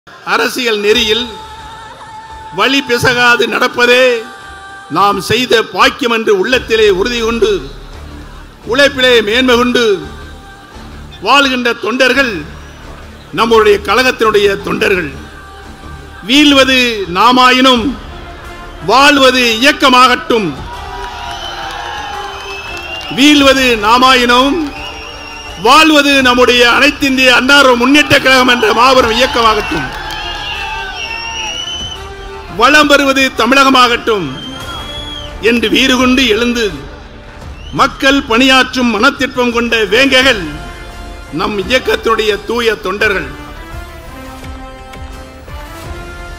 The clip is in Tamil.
அரசியல் நெறியில் வழி பிசகாது நடப்பதே நாம் செய்த பாக்கியம் என்று உள்ளத்திலே உறுதி கொண்டு உழைப்பிலே மேன்மை கொண்டு வாழ்கின்ற தொண்டர்கள் நம்முடைய கழகத்தினுடைய தொண்டர்கள் வீழ்வது நாமாயினும் வாழ்வது இயக்கமாகட்டும் வீழ்வது நாமாயினும் வாழ்வது நம்முடைய அனைத்திந்திய அன்னார முன்னேற்ற கழகம் என்ற மாபெரும் இயக்கமாகட்டும் வளம் பெறுவது தமிழகமாகட்டும் என்று வீறு கொண்டு எழுந்து மக்கள் பணியாற்றும் மனத்திற்பம் கொண்ட வேங்கைகள் நம் இயக்கத்தினுடைய தூய தொண்டர்கள்